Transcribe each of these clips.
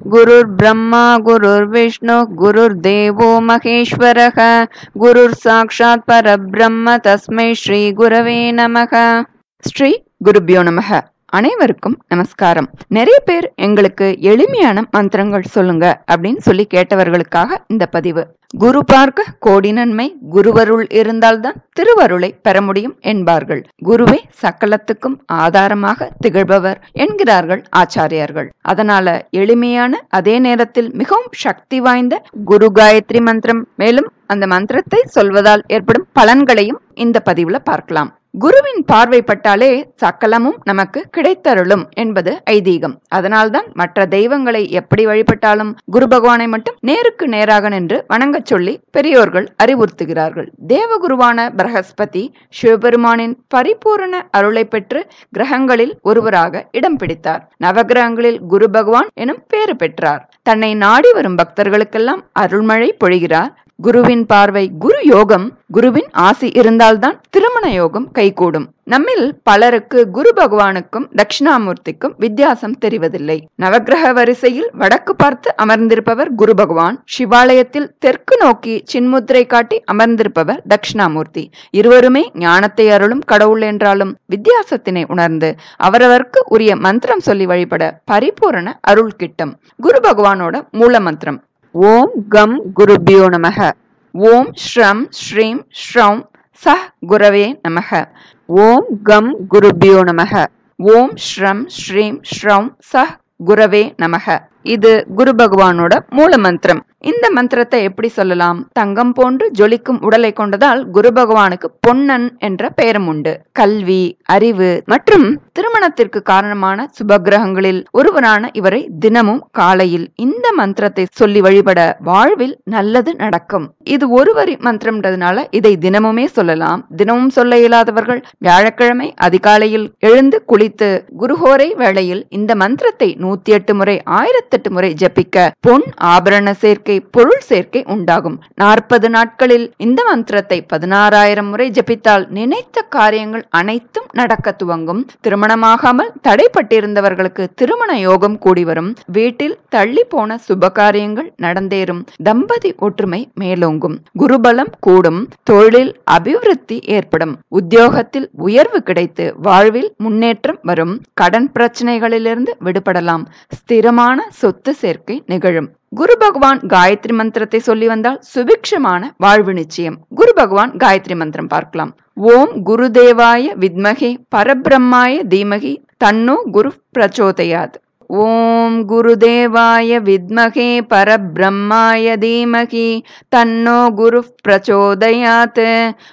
गुरुर्ब्रह्मा गुरुर्विष्णु गुरुर्देवो महेश्वरः गुरुर्साक्षात् परब्रह्म तस्मै श्रीगुरवे நமக ஸ்ரீ குருபியோ நமக அனைவருக்கும் நமஸ்காரம் நிறைய பேர் எங்களுக்கு எளிமையான மந்திரங்கள் சொல்லுங்க அப்படின்னு சொல்லி கேட்டவர்களுக்காக இந்த பதிவு குரு பார்க்க கோடி நன்மை குருவருள் இருந்தால்தான் திருவருளை பெற முடியும் என்பார்கள் குருவே சக்கலத்துக்கும் ஆதாரமாக திகழ்பவர் என்கிறார்கள் ஆச்சாரியார்கள் அதனால எளிமையான அதே நேரத்தில் மிகவும் சக்தி வாய்ந்த குரு காயத்ரி மந்திரம் மேலும் அந்த மந்திரத்தை சொல்வதால் ஏற்படும் பலன்களையும் இந்த பதிவுல பார்க்கலாம் குருவின் பார்வைப்பட்டாலே சக்கலமும் நமக்கு கிடைத்தருளும் என்பது ஐதீகம் அதனால்தான் மற்ற தெய்வங்களை எப்படி வழிபட்டாலும் குரு பகவானை மட்டும் நேருக்கு நேராக நின்று வணங்கச் சொல்லி பெரியோர்கள் அறிவுறுத்துகிறார்கள் தேவகுருவான பிரகஸ்பதி சிவபெருமானின் பரிபூரண அருளை பெற்று கிரகங்களில் ஒருவராக இடம் பிடித்தார் நவகிரகங்களில் குரு பகவான் எனும் பேறு பெற்றார் தன்னை நாடி வரும் பக்தர்களுக்கெல்லாம் அருள்மழை பொழிகிறார் குருவின் பார்வை குரு யோகம் குருவின் ஆசி இருந்தால்தான் திருமண யோகம் கைகூடும் நம்மில் பலருக்கு குரு பகவானுக்கும் தட்சிணாமூர்த்திக்கும் வித்தியாசம் தெரிவதில்லை நவகிரக வரிசையில் வடக்கு பார்த்து அமர்ந்திருப்பவர் குரு பகவான் சிவாலயத்தில் தெற்கு நோக்கி சின்முத்திரை காட்டி அமர்ந்திருப்பவர் தட்சிணாமூர்த்தி இருவருமே ஞானத்தை அருளும் கடவுள் என்றாலும் வித்தியாசத்தினை உணர்ந்து அவரவருக்கு உரிய மந்திரம் சொல்லி வழிபட பரிபூரண அருள் கிட்டம் குரு பகவானோட மூல மந்திரம் ஓம் கம் குருபியோ நமக ஓம் ஸ்ரம் ஸ்ரீம் ஸ்ரௌம் சஹ் குரவே நமக ஓம் கம் குருபியோ நமக ஓம் ஸ்ரம் ஸ்ரீம் ஸ்ரௌம் சஹ் குரவே நமக இது குரு பகவானோட மூல மந்திரம் இந்த மந்திரத்தை எப்படி சொல்லலாம் தங்கம் போன்று ஜொலிக்கும் உடலை கொண்டதால் குரு பகவானுக்கு பொன்னன் என்ற பெயரும் உண்டு கல்வி அறிவு மற்றும் திருமணத்திற்கு காரணமான சுபகிரகங்களில் ஒருவரான இவரை தினமும் காலையில் இந்த மந்திரத்தை சொல்லி வழிபட வாழ்வில் நல்லது நடக்கும் இது ஒரு வரி மந்திரம்ன்றதுனால இதை தினமுமே சொல்லலாம் தினமும் சொல்ல இயலாதவர்கள் வியாழக்கிழமை அதிகாலையில் எழுந்து குளித்து குருஹோரை வேளையில் இந்த மந்திரத்தை நூத்தி எட்டு முறை ஆயிரத்தெட்டு முறை ஜபிக்க பொன் ஆபரண சேர்க்கை பொருள் சேர்க்கை உண்டாகும் நாற்பது நாட்களில் இந்த மந்திரத்தை பதினாறாயிரம் முறை ஜபித்தால் நினைத்த காரியங்கள் அனைத்தும் நடக்க துவங்கும் திருமணமாகாமல் தடைப்பட்டிருந்தவர்களுக்கு திருமண யோகம் கூடி வரும் வீட்டில் தள்ளி போன சுப காரியங்கள் நடந்தேறும் தம்பதி ஒற்றுமை மேலோங்கும் குருபலம் கூடும் தொழில் அபிவிருத்தி ஏற்படும் உத்தியோகத்தில் உயர்வு கிடைத்து வாழ்வில் முன்னேற்றம் வரும் கடன் பிரச்சனைகளிலிருந்து விடுபடலாம் ஸ்திரமான சொத்து சேர்க்கை நிகழும் குரு பகவான் காயத்ரி மந்திரத்தை சொல்லி வந்தால் சுபிக்ஷமான வாழ்வு நிச்சயம் குரு பகவான் காயத்ரி மந்திரம் பார்க்கலாம் ஓம் குருதேவாய வித்மகே பரபிரம்மாய தீமகி தன்னோ குரு பிரச்சோதயாத் ஓம் குருதேவாய வித்மகே பரபிரம்மாய தீமகி தன்னோ குரு பிரச்சோதயாத்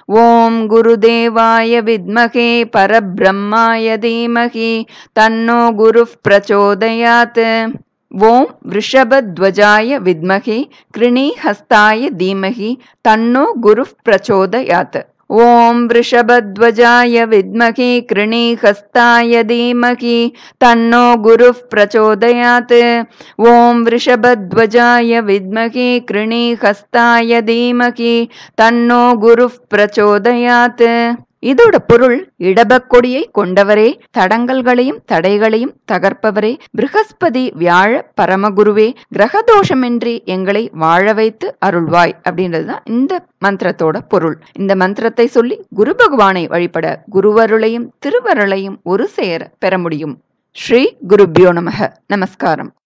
ஓம் குருதேவாய வித்மகே பரபிரம்மாய தீமகி தன்னோ குரு பிரச்சோதயாத் ஓம் ரிஷபத்வஜாய வித்மகே கிருணீஹஸ்தாய தீமகி தன்னோ குரு பிரச்சோதயாத் ஓம் ரிஷபத்வஜாய வித்மகே கிருணீஹஸ்தாய தீமகி தன்னோ குரு பிரச்சோதயாத் ஓம் ரிஷபத்வஜாய வித்மகே கிருணீஹஸ்தாய தீமகி தன்னோ குரு பிரச்சோதயாத் இதோட பொருள் இடபக்கொடியை கொண்டவரே தடங்கல்களையும் தடைகளையும் தகர்ப்பவரே ப்ரகஸ்பதி வியாழ பரமகுருவே கிரகதோஷமின்றி எங்களை வாழ வைத்து அருள்வாய் அப்படின்றதுதான் இந்த மந்திரத்தோட பொருள் இந்த மந்திரத்தை சொல்லி குரு பகவானை வழிபட குருவருளையும் திருவருளையும் ஒரு சேர பெற முடியும் ஸ்ரீ குருபியோ நமக நமஸ்காரம்